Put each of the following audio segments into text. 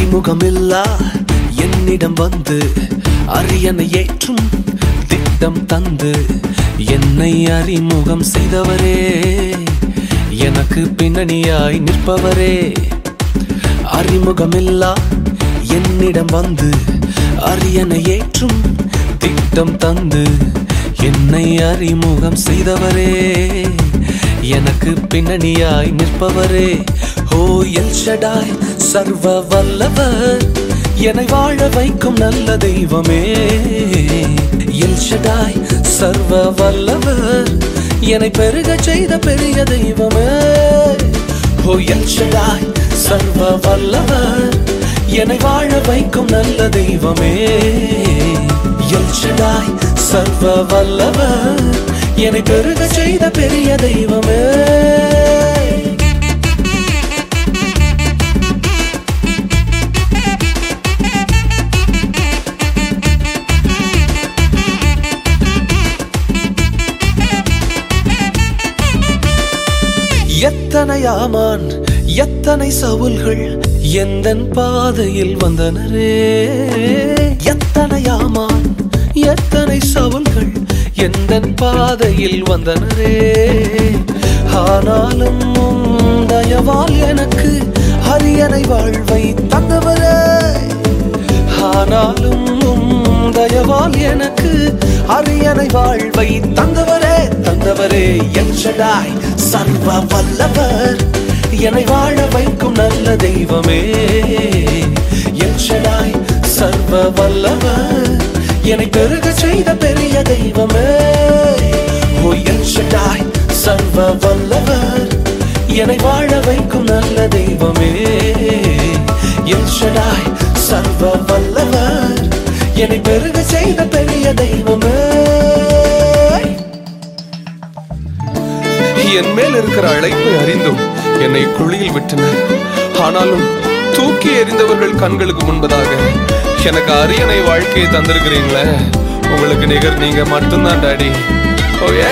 அறிமுகமில்லா என்னிடம் வந்து அரியணை ஏற்றும் திட்டம் தந்து என்னை அறிமுகம் செய்தவரே எனக்கு பின்னணியாய் நிற்பவரே அறிமுகமில்லா என்னிடம் வந்து அரியணை ஏற்றும் திட்டம் தந்து என்னை அறிமுகம் செய்தவரே எனக்கு பின்னணியாய் நிற்பவரே ஓ எல் ஷடாய் சர்வ வல்லவர் என்னை வாழ வைக்கும் நல்ல தெய்வமே எல் ஷடாய் சர்வ வல்லவர் என்னை பெருக செய்த பெரிய தெய்வமே ஓ எல் ஷடாய் சர்வ வல்லவர் என்னை வாழ வைக்கும் நல்ல தெய்வமே எல் ஷடாய் சர்வ வல்லவர் என்னை பெருக செய்த பெரிய தெய்வமே எத்தனை ஆமான் எத்தனை சவுல்கள் எந்தன் பாதையில் வந்தனரே எத்தனை ஆமான் எத்தனை சவுல்கள் எந்தன் பாதையில் வந்தனரே ஆனாலும் உம் தயவால் எனக்கு அரியணை வாழ்வை தந்தவரே ஆனாலும் உம் தயவால் எனக்கு அரியணை வாழ்வை தந்தவரே தந்தவரே என் ஷடாய் சர்வ வல்லவர் என்னை வாழ வைக்கும் நல்ல தெய்வமே என் ஷடாய் சர்வ வல்லவர் என்னை பெருக செய்த பெரிய தெய்வமே ஓ என் ஷடாய் சர்வ வல்லவர் என்னை வாழ வைக்கும் நல்ல தெய்வமே என் ஷடாய் சர்வ வல்லவர் என்னை பெருக செய்த பெரிய தெய்வமே என் மேல் இருக்கிற அழைப்பை அறிந்தும் என்னை குழியில் விட்டனர் ஆனாலும் தூக்கி எறிந்தவர்கள் கண்களுக்கு முன்பதாக எனக்கு அரியணை வாழ்க்கையை தந்திருக்கிறீங்களே உங்களுக்கு நிகர் நீங்க மட்டும்தான் டாடி ஓ ஏ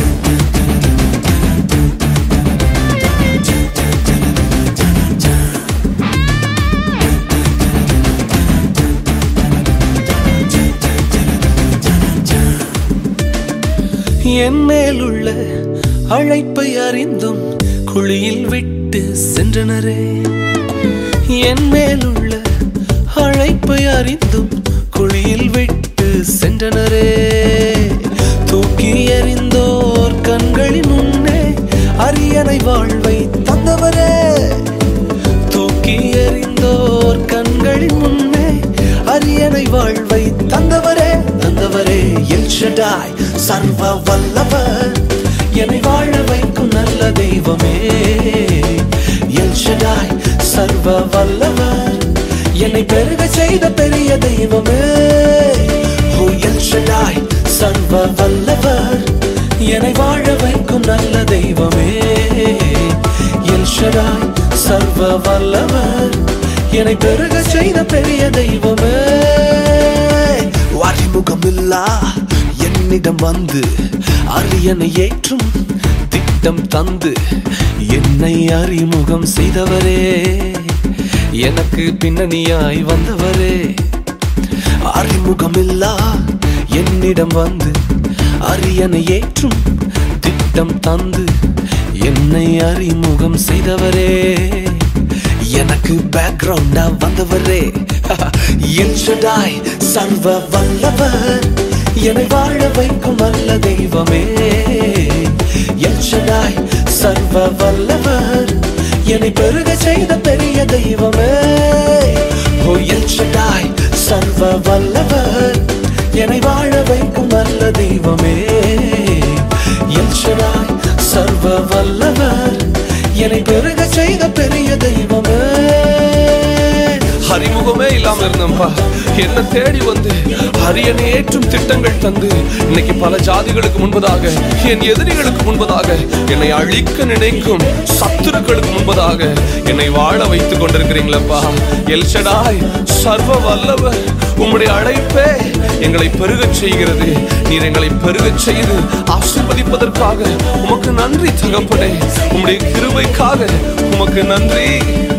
என் மேலுள்ள அழைப்பை அறிந்தும் குழியில் விட்டு சென்றனரே என் மேலுள்ள அழைப்பை அறிந்தும் குழியில் விட்டு சென்றனரே தூக்கி எறிந்தோர் கண்களின் முன்னே அரியணை வாழ்வை தந்தவரே தூக்கி எறிந்தோர் கண்களின் முன்னே அரியணை வாழ்வை தந்தவரே தந்தவரே எல் ஷடாய் சர்வ வல்லவர் என்னை வாழ வைக்கும் நல்ல தெய்வமே எல் ஷடாய் சர்வ வல்லவர் என்னை பெருக செய்த பெரிய தெய்வமே ஓ எல் ஷடாய் சர்வ வல்லவர் என்னை வாழ வைக்கும் நல்ல தெய்வமே எல் ஷடாய் சர்வ வல்லவர் என்னை பெருக செய்த பெரிய தெய்வமே அறிமுகமில்லா என்னிடம் வந்து அரியணை ஏற்றும் திட்டம் தந்து என்னை அறிமுகம் செய்தவரே எனக்கு பின்னணியாய் வந்தவரே அறிமுகமில்லா என்னிடம் வந்து அரியணை ஏற்றும் திட்டம் தந்து என்னை அறிமுகம் செய்தவரே எனக்கு பேக்ரவுண்டா வந்தவரே என் ஷடாய் சர்வ வல்லவர் என்னை வாழ வைக்கும் நல்ல தெய்வமே என் ஷடாய் சர்வ வல்லவர் என்னை பெருக செய்த பெரிய தெய்வமே ஓ எல் ஷடாய் சர்வ வல்லவர் என்னை வாழ வைக்கும் நல்ல தெய்வமே எல் ஷடாய் சர்வ வல்லவர் என்னை பெருக செய்த பெரிய தெய்வமே அறிமுகமே இல்லாம இருந்தேன்பா என்ன தேடி வந்து அரியணை ஏற்றும் திட்டங்கள் தந்து இன்னைக்கு பல ஜாதிகளுக்கு முன்பதாக என் எதிரிகளுக்கு முன்பதாக என்னை அழிக்க நினைக்கும் சத்துருக்களுக்கு முன்பதாக என்னை வாழ வைத்துக் கொண்டிருக்கிறீங்களப்பா எல்ஷடாய் சர்வ வல்லவர் உம்முடைய அழைப்பே எங்களை பெருகச் செய்கிறது நீர் எங்களை பெருகச் செய்து ஆசீர்வதிப்பதற்காக உமக்கு நன்றி தகப்பனே உம்முடைய கிருபைக்காக உமக்கு நன்றி